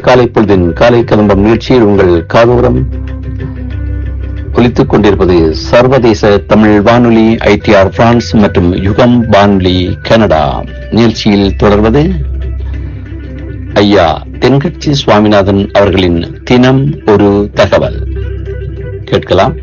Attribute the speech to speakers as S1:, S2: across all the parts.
S1: காலை பொழுதின் காலை கதம்பம் நிகழ்ச்சியில் உங்கள் காதோரம் ஒலித்துக் கொண்டிருப்பது சர்வதேச தமிழ் வானொலி ஐடிஆர் பிரான்ஸ் மற்றும் யுகம் வானொலி கனடா நிகழ்ச்சியில் தொடர்வது ஐயா தென்கட்சி சுவாமிநாதன் அவர்களின் தினம் ஒரு தகவல் கேட்கலாம்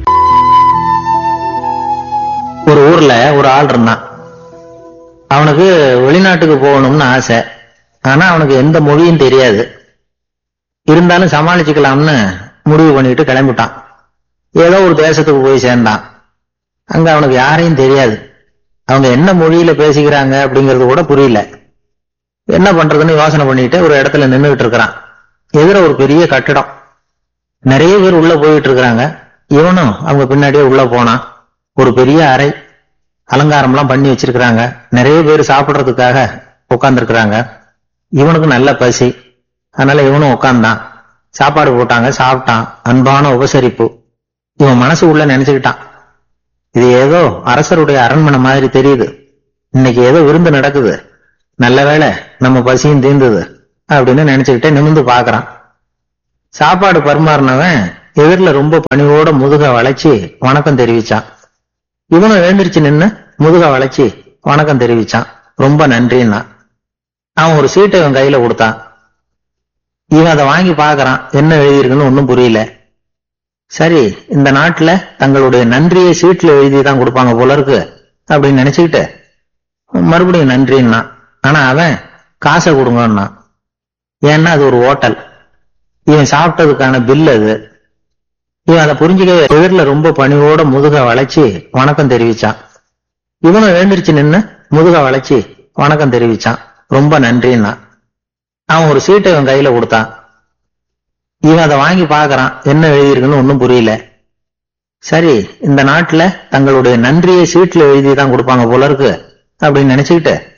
S2: ஒரு ஊர்ல ஒரு ஆள் இருந்தான் அவனுக்கு வெளிநாட்டுக்கு போகணும்னு ஆசை ஆனா அவனுக்கு எந்த மொழியும் தெரியாது இருந்தாலும் சமாளிச்சுக்கலாம்னு முடிவு பண்ணிட்டு கிளம்பிட்டான் ஏதோ ஒரு தேசத்துக்கு போய் சேர்ந்தான் அங்க அவனுக்கு யாரையும் தெரியாது அவங்க என்ன மொழியில பேசிக்கிறாங்க அப்படிங்கறது கூட புரியல என்ன பண்றதுன்னு யோசனை பண்ணிட்டு ஒரு இடத்துல நின்றுகிட்டு இருக்கிறான் எதிர ஒரு பெரிய கட்டிடம் நிறைய பேர் உள்ள போயிட்டு இருக்கிறாங்க இவனும் அவங்க பின்னாடியே உள்ள போனான் ஒரு பெரிய அறை அலங்காரம்லாம் பண்ணி வச்சிருக்கிறாங்க நிறைய பேர் சாப்பிடுறதுக்காக உட்கார்ந்துருக்கிறாங்க இவனுக்கு நல்ல பசி அதனால இவனும் உட்கார்ந்தான் சாப்பாடு போட்டாங்க சாப்பிட்டான் அன்பான உபசரிப்பு இவன் மனசு உள்ள நினைச்சுக்கிட்டான் இது ஏதோ அரசருடைய அரண்மனை மாதிரி தெரியுது இன்னைக்கு ஏதோ விருந்து நடக்குது நல்ல வேளை நம்ம பசியும் தீர்ந்தது அப்படின்னு நினைச்சுக்கிட்டே நிமிந்து பாக்குறான் சாப்பாடு பரிமாறினவன் எதிரில ரொம்ப பணிவோட முதுக வளைச்சு வணக்கம் தெரிவிச்சான் இவனும் எழுந்திருச்சு நின்னு முதுக வளைச்சு வணக்கம் தெரிவிச்சான் ரொம்ப நன்றின்னா அவன் ஒரு சீட்டை இவன் கையில கொடுத்தான் இவன் அதை வாங்கி பார்க்கறான் என்ன எழுதியிருக்குன்னு ஒன்னும் புரியல சரி இந்த நாட்டுல தங்களுடைய நன்றியை சீட்ல எழுதி தான் கொடுப்பாங்க போல இருக்கு அப்படின்னு நினைச்சுக்கிட்டு மறுபடியும் நன்றின்னா ஆனா அவன் காசை கொடுங்கன்னா ஏன்னா அது ஒரு ஹோட்டல் இவன் சாப்பிட்டதுக்கான பில் அது இவன் அதை புரிஞ்சுக்கவே எதிரில ரொம்ப பணிவோட முதுக வளைச்சு வணக்கம் தெரிவிச்சான் இவனும் எழுந்திருச்சு நின்னு முதுக வளைச்சு வணக்கம் தெரிவிச்சான் ரொம்ப நன்றின்னா அவன் ஒரு சீட்டை இவன் கையில கொடுத்தான் இவன் அதை வாங்கி பார்க்கறான் என்ன எழுதியிருக்குன்னு ஒன்னும் புரியல சரி இந்த நாட்டுல தங்களுடைய நன்றியை சீட்ல எழுதி தான் கொடுப்பாங்க போல இருக்கு அப்படின்னு நினைச்சுக்கிட்டு